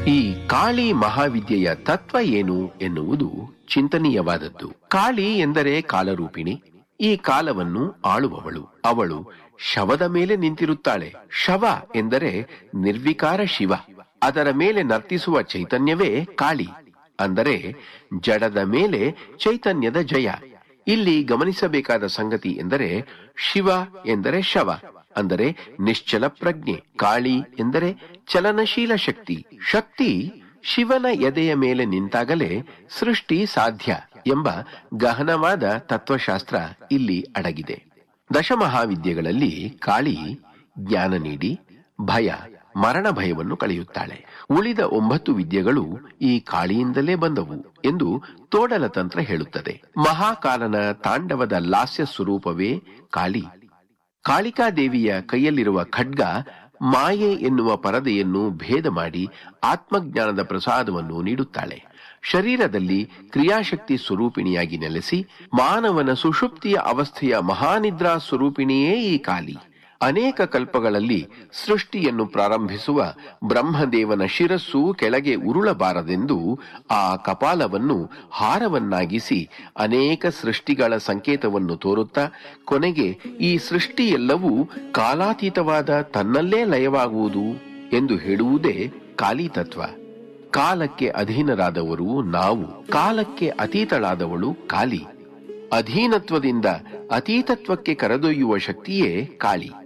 ಈ ಕಾಳಿ ಮಹಾವಿದ್ಯೆಯ ತತ್ವ ಏನು ಎನ್ನುವುದು ಚಿಂತನೀಯವಾದದ್ದು ಕಾಳಿ ಎಂದರೆ ಕಾಲರೂಪಿಣಿ ಈ ಕಾಲವನ್ನು ಆಳುವವಳು ಅವಳು ಶವದ ಮೇಲೆ ನಿಂತಿರುತ್ತಾಳೆ ಶವ ಎಂದರೆ ನಿರ್ವಿಕಾರ ಶಿವ ಅದರ ಮೇಲೆ ನರ್ತಿಸುವ ಚೈತನ್ಯವೇ ಕಾಳಿ ಅಂದರೆ ಜಡದ ಮೇಲೆ ಚೈತನ್ಯದ ಜಯ ಇಲ್ಲಿ ಗಮನಿಸಬೇಕಾದ ಸಂಗತಿ ಎಂದರೆ ಶಿವ ಎಂದರೆ ಶವ ಅಂದರೆ ನಿಶ್ಚಲ ಪ್ರಜ್ಞೆ ಕಾಳಿ ಎಂದರೆ ಚಲನಶೀಲ ಶಕ್ತಿ ಶಕ್ತಿ ಶಿವನ ಎದೆಯ ಮೇಲೆ ನಿಂತಾಗಲೇ ಸೃಷ್ಟಿ ಸಾಧ್ಯ ಎಂಬ ಗಹನವಾದ ತತ್ವಶಾಸ್ತ್ರ ಇಲ್ಲಿ ಅಡಗಿದೆ ದಶಮಹಾವಿದ್ಯೆಗಳಲ್ಲಿ ಕಾಳಿ ಜ್ಞಾನ ನೀಡಿ ಭಯ ಮರಣ ಭಯವನ್ನು ಕಳೆಯುತ್ತಾಳೆ ಉಳಿದ ಒಂಬತ್ತು ವಿದ್ಯೆಗಳು ಈ ಕಾಳಿಯಿಂದಲೇ ಬಂದವು ಎಂದು ತೋಡಲ ತಂತ್ರ ಹೇಳುತ್ತದೆ ಮಹಾಕಾಲನ ತಾಂಡವದ ಲಾಸ್ಯ ಸ್ವರೂಪವೇ ಕಾಳಿ ಕಾಳಿಕಾದೇವಿಯ ಕೈಯಲ್ಲಿರುವ ಖಡ್ಗ ಮಾಯೆ ಎನ್ನುವ ಪರದೆಯನ್ನು ಭೇದ ಮಾಡಿ ಆತ್ಮಜ್ಞಾನದ ಪ್ರಸಾದವನ್ನು ನೀಡುತ್ತಾಳೆ ಶರೀರದಲ್ಲಿ ಕ್ರಿಯಾಶಕ್ತಿ ಸ್ವರೂಪಿಣಿಯಾಗಿ ನೆಲೆಸಿ ಮಾನವನ ಸುಷುಪ್ತಿಯ ಅವಸ್ಥೆಯ ಮಹಾನಿದ್ರಾ ಸ್ವರೂಪಿಣಿಯೇ ಈ ಕಾಲಿ ಅನೇಕ ಕಲ್ಪಗಳಲ್ಲಿ ಸೃಷ್ಟಿಯನ್ನು ಪ್ರಾರಂಭಿಸುವ ಬ್ರಹ್ಮದೇವನ ಶಿರಸ್ಸು ಕೆಳಗೆ ಉರುಳಬಾರದೆಂದು ಆ ಕಪಾಲವನ್ನು ಹಾರವನ್ನಾಗಿಸಿ ಅನೇಕ ಸೃಷ್ಟಿಗಳ ಸಂಕೇತವನ್ನು ತೋರುತ್ತಾ ಕೊನೆಗೆ ಈ ಸೃಷ್ಟಿಯೆಲ್ಲವೂ ಕಾಲಾತೀತವಾದ ತನ್ನಲ್ಲೇ ಲಯವಾಗುವುದು ಎಂದು ಹೇಳುವುದೇ ಕಾಲಿ ತತ್ವ ಕಾಲಕ್ಕೆ ಅಧೀನರಾದವರು ನಾವು ಕಾಲಕ್ಕೆ ಅತೀತಳಾದವಳು ಕಾಲಿ ಅಧೀನತ್ವದಿಂದ ಅತೀತತ್ವಕ್ಕೆ ಕರೆದೊಯ್ಯುವ ಶಕ್ತಿಯೇ ಕಾಳಿ